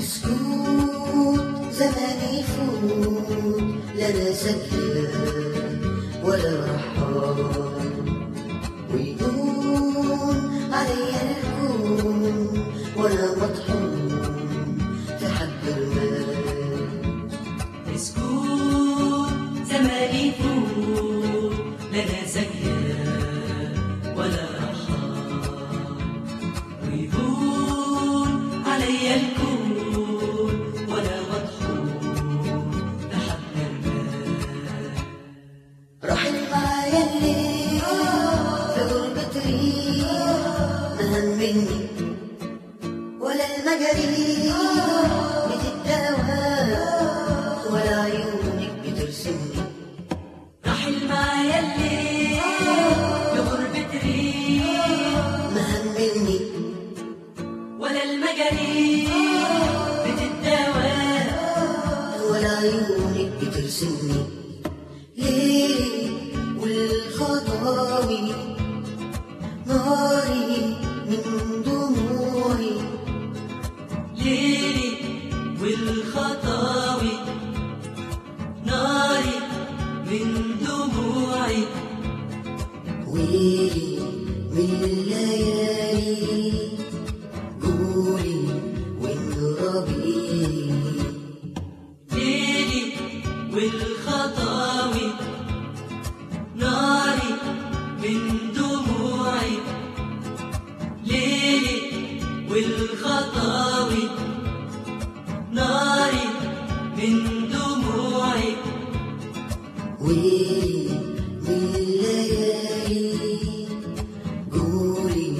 سكوت زمان يفوت لا انا سكت ولا رحال ويدوم علي الكون وانا مطحون في حد المال مسكون زماني يفوت لا زيان ولا رحال ويهون علي الكون ولا مطحون لحد المال رحل معايا الليل في غربة ريح ما همني ولا المجاري بتداوى ولا عيونك بترسمني رحل معايا الليل بغربة ريح ما همني ولا المجاري بتتداوى ولا عيونك بترسمني ليه والخطاوي ناري من دموعي ليلي والخطاوي ناري من دموعي ويلي من الليالي قولي وانربي ليلي والخطاوي ناري من دموعي ليلي والخطاوي ناري من دموعي ويلي من الليالي قولي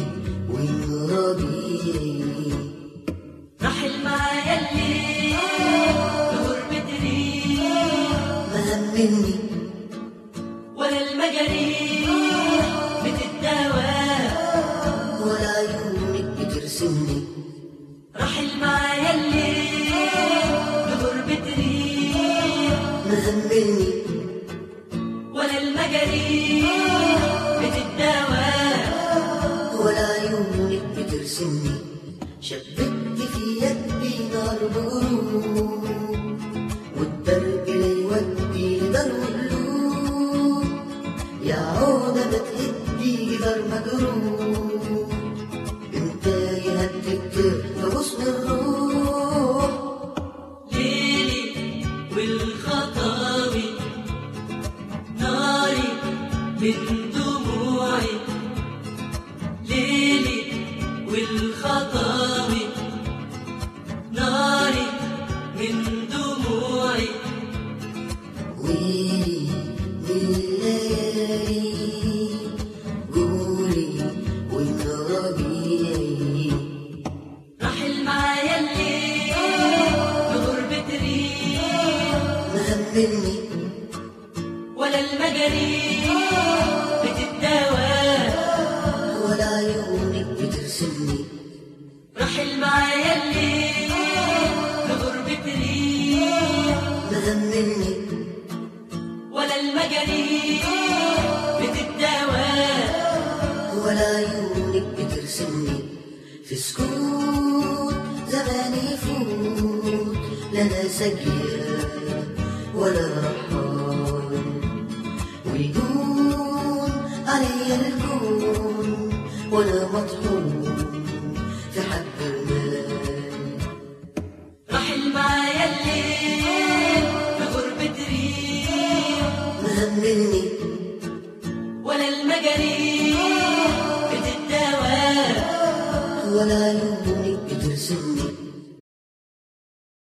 وانربي رحل معايا الليل بغربة ريح ما همني ولا المجاريح بتتداوى ولا عيونك بترسمني رحل معايا الليل بغربة ريح ما همني ولا المجاريح بتتداوى ولا عيونك بترسمني شبكت في يدي نار بغروب والدرب لا يودي لدار قلوب يا عودة ما تهدي دار مجروح انت يهدد في غصن الروح ليلي والخطاوي ناري من دموعي ليلي والخطاوي ناري من دموعي ويلي من الليالي قولي وانت ربيعي رحل معايا الليل بغربة ريح ما همني ولا المجاريح بتتداوى ولا عيونك بترسمني رحل معايا الليل بغربة ريح ما همني ولا المجاريح بتتداوى ولا عيونك بترسمني في سكوت زمان يفوت لا انا سجية ولا رحال ويدوم علي الكون وانا مطحون في حد المال رحل معايا الليل بغربة ريح ما همني ولا المجاريح بتتداوى ولا عيونك بترسمني